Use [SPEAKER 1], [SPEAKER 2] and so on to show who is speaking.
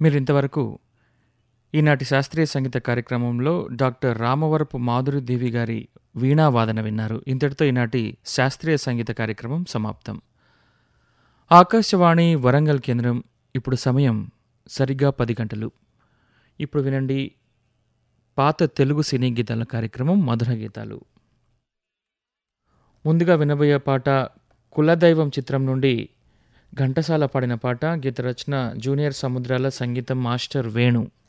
[SPEAKER 1] మీరు ఇంతవరకు ఈనాటి శాస్త్రీయ సంగీత కార్యక్రమంలో డాక్టర్ రామవరపు మాధురి దేవి గారి వీణావాదన విన్నారు ఇంతటితో ఈనాటి శాస్త్రీయ సంగీత కార్యక్రమం సమాప్తం ఆకాశవాణి వరంగల్ కేంద్రం ఇప్పుడు సమయం సరిగ్గా పది గంటలు ఇప్పుడు వినండి పాత తెలుగు సినీ గీతాల కార్యక్రమం మధుర గీతాలు ముందుగా వినబోయే పాట కులదైవం చిత్రం నుండి ఘంటసాల పాడిన పాట గీత రచన జూనియర్ సముద్రాల సంగీతం మాస్టర్ వేణు